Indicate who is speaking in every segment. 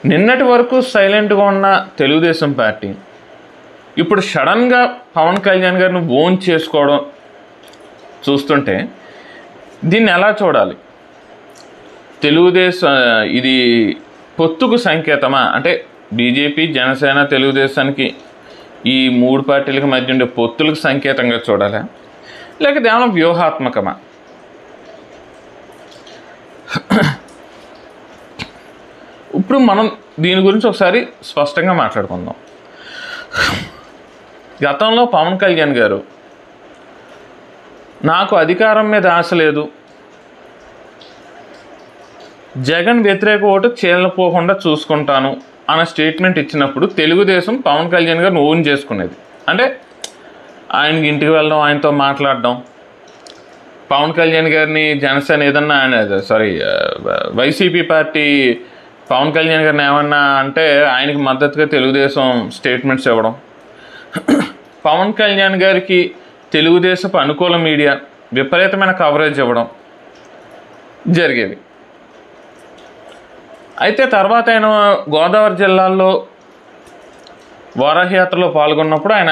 Speaker 1: నిన్నటి వరకు సైలెంట్గా ఉన్న తెలుగుదేశం పార్టీ ఇప్పుడు సడన్గా పవన్ కళ్యాణ్ గారిని ఓన్ చేసుకోవడం చూస్తుంటే దీన్ని ఎలా చూడాలి తెలుగుదేశం ఇది పొత్తుకు సంకేతమా అంటే బీజేపీ జనసేన తెలుగుదేశానికి ఈ మూడు పార్టీలకు మధ్య ఉండే పొత్తులకు సంకేతంగా చూడాలా లేక కేవలం వ్యూహాత్మకమా ఇప్పుడు మనం దీని గురించి ఒకసారి స్పష్టంగా మాట్లాడుకుందాం గతంలో పవన్ కళ్యాణ్ గారు నాకు అధికారం మీద ఆశ లేదు జగన్ వ్యతిరేక ఓటు చీలపోకుండా చూసుకుంటాను అన్న స్టేట్మెంట్ ఇచ్చినప్పుడు తెలుగుదేశం పవన్ కళ్యాణ్ గారిని ఓన్ చేసుకునేది అంటే ఆయనకి ఇంటికి వెళ్ళడం ఆయనతో మాట్లాడడం పవన్ కళ్యాణ్ గారిని జనసేన ఏదన్నా ఆయన sorry YCP party Pawan Kalyan గారిని ఏమన్నా అంటే ఆయనకి మద్దతుగా తెలుగుదేశం స్టేట్మెంట్స్ ఇవ్వడం పవన్ కళ్యాణ్ గారికి తెలుగుదేశపు అనుకూల మీడియా విపరీతమైన కవరేజ్ ఇవ్వడం జరిగేవి అయితే తర్వాత ఆయన గోదావరి జిల్లాల్లో వారాహయాత్రలో పాల్గొన్నప్పుడు ఆయన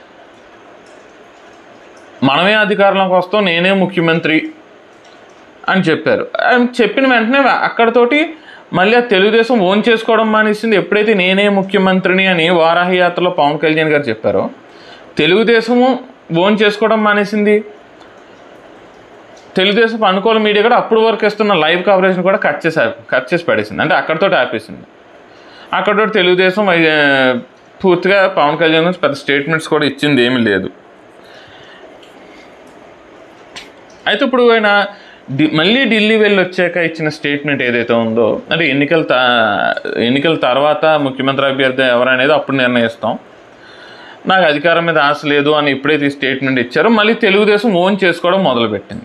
Speaker 1: మనమే అధికారంలోకి వస్తాం నేనే ముఖ్యమంత్రి అని చెప్పారు ఆయన చెప్పిన వెంటనే అక్కడతోటి మళ్ళీ ఆ తెలుగుదేశం ఓన్ చేసుకోవడం మానేసింది ఎప్పుడైతే నేనే ముఖ్యమంత్రిని అని వారాహయాత్రలో పవన్ కళ్యాణ్ గారు చెప్పారో తెలుగుదేశము ఓన్ చేసుకోవడం మానేసింది తెలుగుదేశం అనుకూల మీడియా కూడా అప్పుడు వరకు ఇస్తున్న లైవ్ కవరేజ్ని కూడా కట్ చేసి కట్ చేసి పడేసింది అంటే అక్కడతో ఆపేసింది అక్కడతో తెలుగుదేశం ఆ, పూర్తిగా పవన్ కళ్యాణ్ గురించి పెద్ద స్టేట్మెంట్స్ కూడా ఇచ్చింది ఏమీ లేదు అయితే ఇప్పుడు ఆయన డి- మళ్ళీ ఢిల్లీ వెళ్ళి వచ్చాక ఇచ్చిన స్టేట్మెంట్ ఏదైతే ఉందో అంటే ఎన్నికల త ఎన్నికల తర్వాత ముఖ్యమంత్రి అభ్యర్థి ఎవరనేది అప్పుడు నిర్ణయిస్తాం నాకు అధికారం మీద ఆశ లేదు అని ఎప్పుడైతే ఈ స్టేట్మెంట్ ఇచ్చారో మళ్ళీ తెలుగుదేశం ఓన్ చేసుకోవడం మొదలుపెట్టింది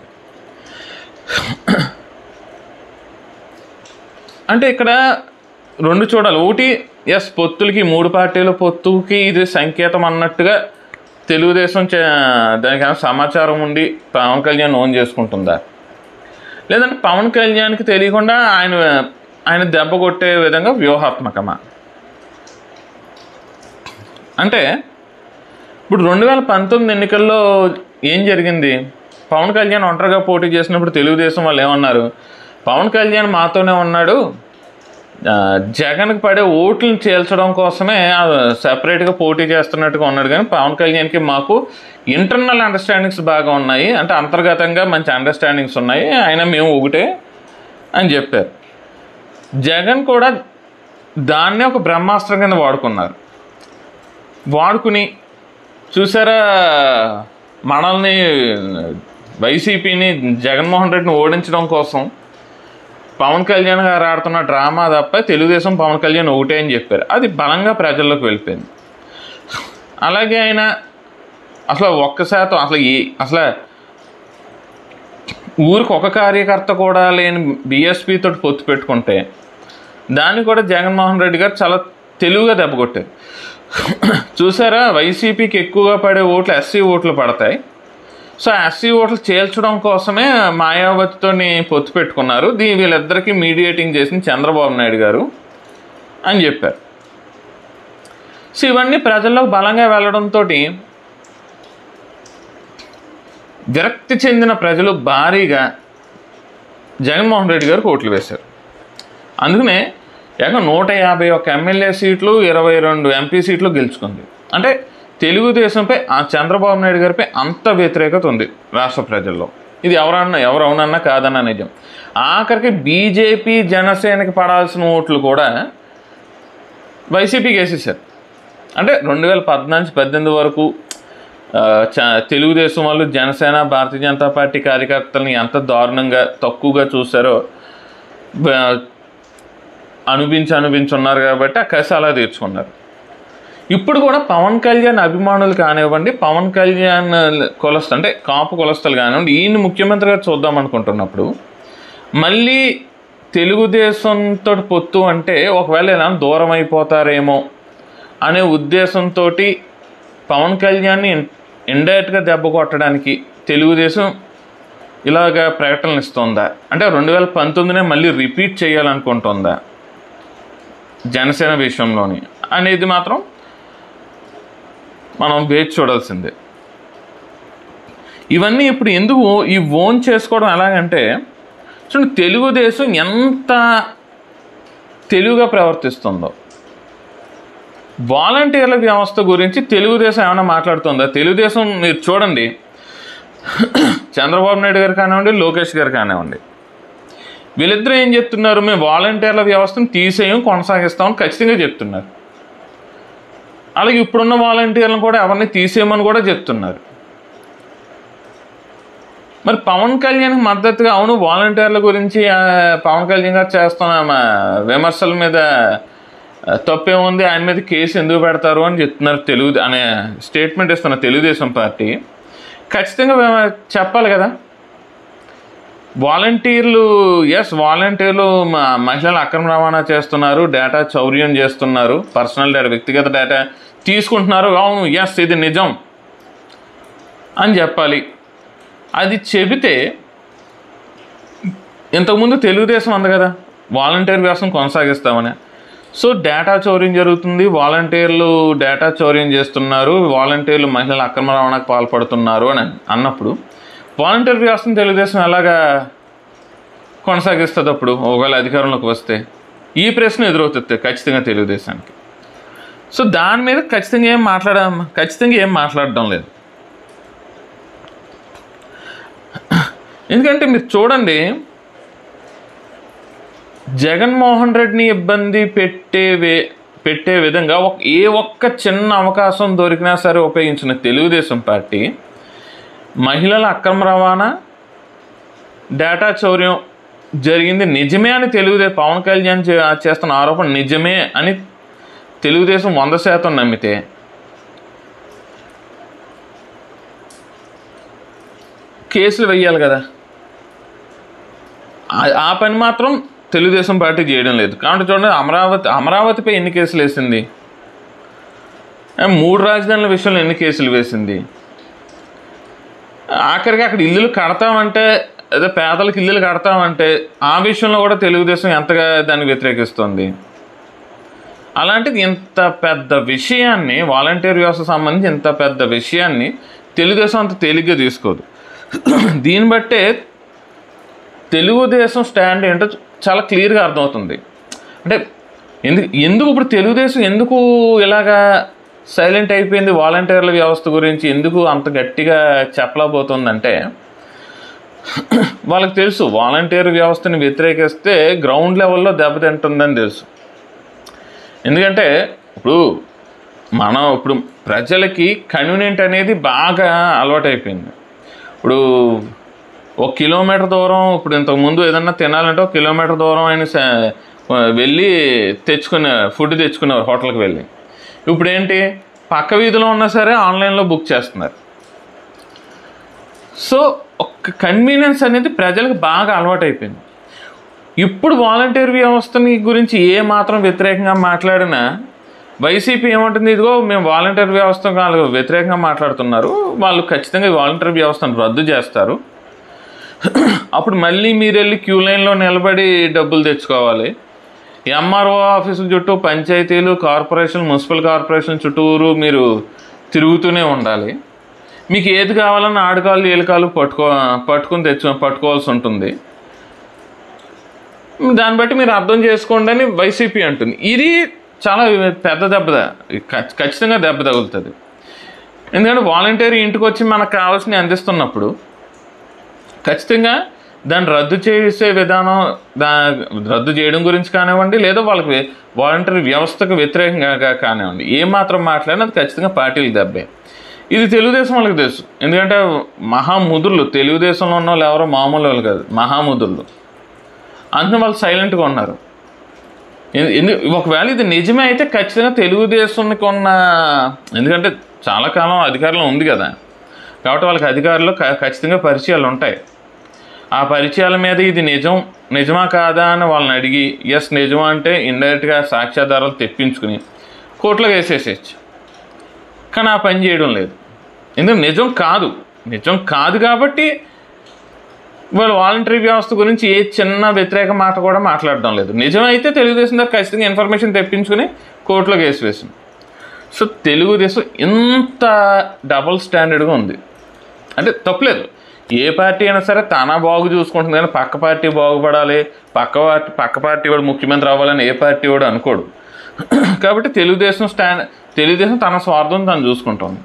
Speaker 1: అంటే ఇక్కడ రెండు చూడాలి ఒకటి ఎస్ పొత్తులకి మూడు పార్టీల పొత్తుకి ఇది సంకేతం అన్నట్టుగా తెలుగుదేశం చే- దానికైనా సమాచారం ఉండి పవన్ కళ్యాణ్ ఓన్ చేసుకుంటుందా లేదంటే పవన్ కళ్యాణ్కి తెలియకుండా ఆయన ఆయన దెబ్బ కొట్టే విధంగా వ్యూహాత్మకమా అంటే ఇప్పుడు రెండు వేల పంతొమ్మిది ఎన్నికల్లో ఏం జరిగింది పవన్ కళ్యాణ్ ఒంటరిగా పోటీ చేసినప్పుడు తెలుగుదేశం వాళ్ళు ఏమన్నారు పవన్ కళ్యాణ్ మాతోనే ఉన్నాడు ఆ, జగన్కి పడే ఓట్లను చేల్చడం కోసమే సపరేట్గా పోటీ చేస్తున్నట్టుగా ఉన్నాడు కానీ పవన్ కళ్యాణ్కి మాకు ఇంటర్నల్ అండర్స్టాండింగ్స్ బాగా ఉన్నాయి అంటే అంతర్గతంగా మంచి అండర్స్టాండింగ్స్ ఉన్నాయి ఆయన మేము ఒకటే అని చెప్పారు జగన్ కూడా దాన్నే ఒక బ్రహ్మాస్త్రం కింద వాడుకున్నారు వాడుకుని చూసారా మనల్ని వైసీపీని జగన్మోహన్ రెడ్డిని ఓడించడం కోసం పవన్ కళ్యాణ్ గారు ఆడుతున్న డ్రామా తప్ప తెలుగుదేశం పవన్ కళ్యాణ్ ఒకటే అని చెప్పారు అది బలంగా ప్రజల్లోకి వెళ్ళిపోయింది అలాగే ఆయన అసలు ఒక్క శాతం అసలు ఈ అసలు ఊరికి ఒక కార్యకర్త కూడా లేని బీఎస్పీ తోటి పొత్తు పెట్టుకుంటే దాన్ని కూడా జగన్మోహన్ రెడ్డి గారు చాలా తెలుగుగా దెబ్బకొట్టారు చూసారా వైసీపీకి ఎక్కువగా పడే ఓట్లు ఎస్సీ ఓట్లు పడతాయి సో ఎస్సీ ఓట్లు చేల్చడం కోసమే మాయావతితోని పొత్తు పెట్టుకున్నారు దీ వీళ్ళిద్దరికీ మీడియేటింగ్ చేసింది చంద్రబాబు నాయుడు గారు అని చెప్పారు సో ఇవన్నీ ప్రజల్లోకి బలంగా వెళ్ళడంతో విరక్తి చెందిన ప్రజలు భారీగా జగన్మోహన్ రెడ్డి గారికి ఓట్లు వేశారు అందుకనే ఏక నూట యాభై ఒక్క ఎమ్మెల్యే సీట్లు ఇరవై రెండు ఎంపీ సీట్లు గెలుచుకుంది అంటే తెలుగుదేశంపై ఆ చంద్రబాబు నాయుడు గారిపై అంత వ్యతిరేకత ఉంది రాష్ట్ర ప్రజల్లో ఇది ఎవరన్నా ఎవరు అవునన్నా కాదన్నా నిజం ఆఖరికి బీజేపీ జనసేనకి పడాల్సిన ఓట్లు కూడా వైసీపీకి వేసేసారు అంటే రెండు వేల పద్నాలుగు పద్దెనిమిది వరకు ఆ, చ- తెలుగుదేశం వాళ్ళు జనసేన భారతీయ జనతా పార్టీ కార్యకర్తలని ఎంత దారుణంగా తక్కువగా చూశారో బ- అనిపించి అనిపించి ఉన్నారు కాబట్టి ఆ కసి అలా తీర్చుకున్నారు ఇప్పుడు కూడా పవన్ కళ్యాణ్ అభిమానులు కానివ్వండి పవన్ కళ్యాణ్ కొలస్త అంటే కాపు కొలస్తలు కానివ్వండి ఈయన ముఖ్యమంత్రిగా చూద్దాం అనుకుంటున్నప్పుడు మళ్ళీ తెలుగుదేశంతో పొత్తు అంటే ఒకవేళ ఇలా దూరం అయిపోతారేమో అనే ఉద్దేశంతో పవన్ కళ్యాణ్ని ఇండైరెక్ట్గా దెబ్బ కొట్టడానికి తెలుగుదేశం ఇలాగ ప్రకటనలు ఇస్తుందా అంటే రెండు వేల పంతొమ్మిదినే మళ్ళీ రిపీట్ చేయాలనుకుంటుందా జనసేన విషయంలోని అనేది మాత్రం మనం వేచి చూడాల్సిందే ఇవన్నీ ఇప్పుడు ఎందుకు ఈ ఓన్ చేసుకోవడం ఎలాగంటే చూడండి తెలుగుదేశం ఎంత తెలివిగా ప్రవర్తిస్తుందో వాలంటీర్ల వ్యవస్థ గురించి తెలుగుదేశం ఏమైనా మాట్లాడుతుందా తెలుగుదేశం మీరు చూడండి చంద్రబాబు నాయుడు గారు కానివ్వండి లోకేష్ గారు కానివ్వండి వీళ్ళిద్దరూ ఏం చెప్తున్నారు మేము వాలంటీర్ల వ్యవస్థను తీసేయం కొనసాగిస్తామని ఖచ్చితంగా చెప్తున్నారు అలాగే ఇప్పుడున్న వాలంటీర్లను కూడా ఎవరిని తీసేయమని కూడా చెప్తున్నారు మరి పవన్ కళ్యాణ్కి మద్దతుగా అవును వాలంటీర్ల గురించి ఆ, పవన్ కళ్యాణ్ గారు చేస్తున్న మా విమర్శల మీద ఆ, తప్పేముంది ఆయన మీద కేసు ఎందుకు పెడతారు అని చెప్తున్నారు తెలుగు అనే స్టేట్మెంట్ ఇస్తున్న తెలుగుదేశం పార్టీ ఖచ్చితంగా వే- చెప్పాలి కదా వాలంటీర్లు ఎస్ వాలంటీర్లు మ- మహిళలు అక్రమ రవాణా చేస్తున్నారు డేటా చౌర్యం చేస్తున్నారు పర్సనల్ డేటా వ్యక్తిగత డేటా తీసుకుంటున్నారు అవును ఎస్ ఇది నిజం అని చెప్పాలి అది చెబితే ఇంతకుముందు తెలుగుదేశం అంది కదా వాలంటీర్ వ్యవస్థను కొనసాగిస్తామని సో డేటా చౌర్యం జరుగుతుంది వాలంటీర్లు డేటా చౌర్యం చేస్తున్నారు వాలంటీర్లు మహిళల అక్రమ రవాణాకు పాల్పడుతున్నారు అని అన్నప్పుడు వాలంటీర్ వ్యవస్థను తెలుగుదేశం ఎలాగా కొనసాగిస్తుంది అప్పుడు ఒకవేళ అధికారంలోకి వస్తే ఈ ప్రశ్న ఎదురవుతుంది ఖచ్చితంగా తెలుగుదేశానికి సో దాని మీద ఖచ్చితంగా ఏం మాట్లాడ ఖచ్చితంగా ఏం మాట్లాడడం లేదు ఎందుకంటే మీరు చూడండి జగన్మోహన్ రెడ్డిని ఇబ్బంది పెట్టే వే పెట్టే విధంగా ఒక ఏ ఒక్క చిన్న అవకాశం దొరికినా సరే ఉపయోగించిన తెలుగుదేశం పార్టీ మహిళల అక్రమ రవాణా డేటా చౌర్యం జరిగింది నిజమే అని తెలుగుదేశం పవన్ కళ్యాణ్ చే- చేస్తున్న ఆరోపణ నిజమే అని తెలుగుదేశం వంద శాతం నమ్మితే కేసులు వెయ్యాలి కదా ఆ- ఆ పని మాత్రం తెలుగుదేశం పార్టీ చేయడం లేదు కాబట్టి చూడండి అమరావతి అమరావతిపై ఎన్ని కేసులు వేసింది ఆ, మూడు రాజధానుల విషయంలో ఎన్ని కేసులు వేసింది ఆఖరికి అక్కడ ఇల్లులు కడతామంటే అదే పేదలకు ఇల్లులు కడతామంటే ఆ విషయంలో కూడా తెలుగుదేశం ఎంతగా దాన్ని వ్యతిరేకిస్తుంది అలాంటిది ఇంత పెద్ద విషయాన్ని వాలంటీర్ వ్యవస్థ సంబంధించి ఇంత పెద్ద విషయాన్ని తెలుగుదేశం అంత తేలిగ్గా తీసుకోదు దీన్ని బట్టే తెలుగుదేశం స్టాండ్ ఏంటో చాలా క్లియర్గా అర్థమవుతుంది అంటే ఎందుకు ఎందుకు ఇప్పుడు తెలుగుదేశం ఎందుకు ఇలాగా సైలెంట్ అయిపోయింది వాలంటీర్ల వ్యవస్థ గురించి ఎందుకు అంత గట్టిగా చెప్పలేకపోతుందంటే వాళ్ళకి తెలుసు వాలంటీర్ వ్యవస్థని వ్యతిరేకిస్తే గ్రౌండ్ లెవెల్లో దెబ్బతింటుందని తెలుసు ఎందుకంటే ఇప్పుడు మనం ఇప్పుడు ప్రజలకి కన్వీనియంట్ అనేది బాగా అలవాటైపోయింది ఇప్పుడు ఒక కిలోమీటర్ దూరం ఇప్పుడు ఇంతకు ముందు ఏదన్నా తినాలంటే ఒక కిలోమీటర్ దూరం ఆయన స- వెళ్ళి తెచ్చుకునే ఫుడ్ తెచ్చుకునేవారు హోటల్కి వెళ్ళి ఇప్పుడు ఏంటి పక్క వీధిలో ఉన్నా సరే ఆన్లైన్లో బుక్ చేస్తున్నారు సో ఒక కన్వీనియన్స్ అనేది ప్రజలకు బాగా అలవాటైపోయింది ఇప్పుడు వాలంటీర్ వ్యవస్థని గురించి ఏ మాత్రం వ్యతిరేకంగా మాట్లాడినా వైసీపీ ఏమంటుంది ఇదిగో మేము వాలంటీర్ వ్యవస్థ వాళ్ళు వ్యతిరేకంగా మాట్లాడుతున్నారు వాళ్ళు ఖచ్చితంగా ఈ వాలంటీర్ వ్యవస్థను రద్దు చేస్తారు అప్పుడు మళ్ళీ మీరు వెళ్ళి క్యూ లైన్లో నిలబడి డబ్బులు తెచ్చుకోవాలి ఎంఆర్ఓ ఆఫీసుల చుట్టూ పంచాయతీలు కార్పొరేషన్ మున్సిపల్ కార్పొరేషన్ చుట్టూరు మీరు తిరుగుతూనే ఉండాలి మీకు ఏది కావాలన్నా ఆడకాలు ఏలకాలు పట్టుకో పట్టుకుని తెచ్చు పట్టుకోవాల్సి ఉంటుంది దాన్ని బట్టి మీరు అర్థం చేసుకోండి అని వైసీపీ అంటుంది ఇది చాలా పెద్ద దెబ్బ ఖచ్- ఖచ్చితంగా దెబ్బ తగులుతుంది ఎందుకంటే వాలంటీర్ ఇంటికి వచ్చి మనకు కావాల్సినవి అందిస్తున్నప్పుడు ఖచ్చితంగా దాన్ని రద్దు చేసే విధానం దా రద్దు చేయడం గురించి కానివ్వండి లేదా వాళ్ళకి వాలంటీర్ వ్యవస్థకు వ్యతిరేకంగా కా- కానివ్వండి ఏ మాత్రం మాట్లాడినా అది ఖచ్చితంగా పార్టీలు దెబ్బే ఇది తెలుగుదేశం వాళ్ళకి తెలుసు ఎందుకంటే మహాముదుర్లు తెలుగుదేశంలో ఉన్న వాళ్ళు ఎవరో మామూలు వాళ్ళు కాదు మహాముదుర్లు అందుకని వాళ్ళు సైలెంట్గా ఉన్నారు ఎందు- ఎందు- ఒకవేళ ఇది నిజమే అయితే ఖచ్చితంగా తెలుగుదేశానికి ఉన్న ఎందుకంటే చాలా కాలం అధికారంలో ఉంది కదా కాబట్టి వాళ్ళకి అధికారులు క- ఖచ్చితంగా పరిచయాలు ఉంటాయి ఆ పరిచయాల మీద ఇది నిజం నిజమా కాదా అని వాళ్ళని అడిగి ఎస్ నిజమా అంటే ఇండైరెక్ట్గా సాక్ష్యాధారాలు తెప్పించుకుని కోర్టులో వేసేసేయచ్చు కానీ ఆ పని చేయడం లేదు ఎందుకంటే నిజం కాదు నిజం కాదు కాబట్టి వాళ్ళు వాలంటరీ వ్యవస్థ గురించి ఏ చిన్న వ్యతిరేక మాట కూడా మాట్లాడడం లేదు నిజమైతే తెలుగుదేశం దగ్గర ఖచ్చితంగా ఇన్ఫర్మేషన్ తెప్పించుకుని కోర్టులో కేసు వేసింది సో తెలుగుదేశం ఇంత డబుల్ స్టాండర్డ్గా ఉంది అంటే తప్పులేదు ఏ పార్టీ అయినా సరే తన బాగు చూసుకుంటుంది కానీ పక్క పార్టీ బాగుపడాలి పక్క పార్టీ పక్క పార్టీ వాడు ముఖ్యమంత్రి అవ్వాలని ఏ పార్టీ వాడు అనుకోడు కాబట్టి తెలుగుదేశం స్టాండ్ తెలుగుదేశం తన స్వార్థం తను చూసుకుంటుంది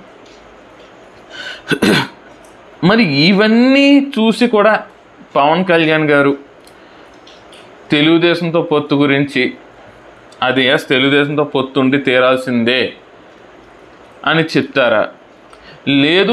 Speaker 1: మరి ఇవన్నీ చూసి కూడా పవన్ కళ్యాణ్ గారు తెలుగుదేశంతో పొత్తు గురించి అది ఎస్ తెలుగుదేశంతో పొత్తు ఉండి తీరాల్సిందే అని చెప్తారా లేదు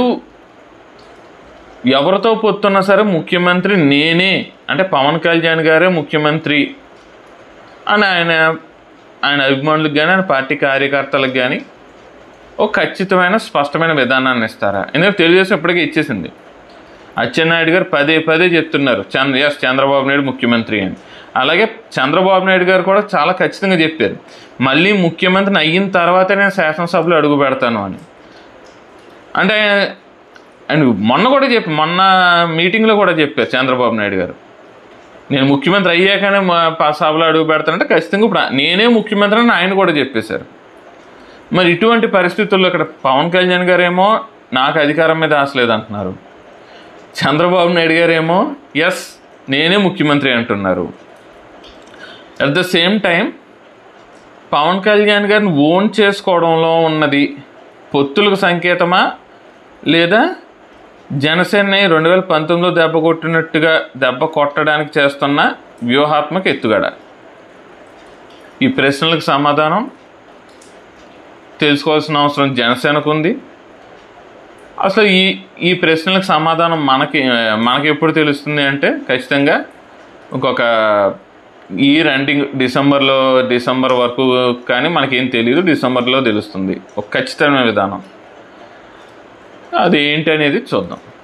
Speaker 1: ఎవరితో పొత్తున్నా సరే ముఖ్యమంత్రి నేనే అంటే పవన్ కళ్యాణ్ గారే ముఖ్యమంత్రి అని ఆయన ఆయన అభిమానులకు కానీ ఆయన పార్టీ కార్యకర్తలకు కానీ ఒక ఖచ్చితమైన స్పష్టమైన విధానాన్ని ఇస్తారా ఎందుకంటే తెలుగుదేశం ఇప్పటికే ఇచ్చేసింది అచ్చెన్నాయుడు గారు పదే పదే చెప్తున్నారు చంద్ర ఎస్ చంద్రబాబు నాయుడు ముఖ్యమంత్రి అని అలాగే చంద్రబాబు నాయుడు గారు కూడా చాలా ఖచ్చితంగా చెప్పారు మళ్ళీ ముఖ్యమంత్రిని అయిన తర్వాత నేను శాసనసభలో అడుగు పెడతాను అని అంటే అండ్ మొన్న కూడా చెప్పి మొన్న మీటింగ్లో కూడా చెప్పారు చంద్రబాబు నాయుడు గారు నేను ముఖ్యమంత్రి అయ్యాకనే మా ప- సభలో అడుగు పెడతానంటే ఖచ్చితంగా ఇప్పుడు నేనే ముఖ్యమంత్రి అని ఆయన కూడా చెప్పేశారు మరి ఇటువంటి పరిస్థితుల్లో ఇక్కడ పవన్ కళ్యాణ్ గారేమో నాకు అధికారం మీద ఆశ లేదంటున్నారు చంద్రబాబు నాయుడు గారేమో ఎస్ నేనే ముఖ్యమంత్రి అంటున్నారు at the same time Pawan Kalyan గారిని ఓన్ చేసుకోవడంలో ఉన్నది పొత్తులకు సంకేతమా లేదా జనసేనని రెండు వేల పంతొమ్మిదిలో దెబ్బ కొట్టినట్టుగా దెబ్బ కొట్టడానికి చేస్తున్న వ్యూహాత్మక ఎత్తుగడ ఈ ప్రశ్నలకు సమాధానం తెలుసుకోవాల్సిన అవసరం జనసేనకు ఉంది అసలు ఈ ఈ ప్రశ్నలకు సమాధానం మనకి మనకి ఎప్పుడు తెలుస్తుంది అంటే ఖచ్చితంగా ఇంకొక ఇయర్ ఎండింగ్ డిసెంబర్లో డిసెంబర్ వరకు కానీ మనకేం తెలియదు డిసెంబర్లో తెలుస్తుంది ఒక ఖచ్చితమైన విధానం అది ఏంటి అనేది చూద్దాం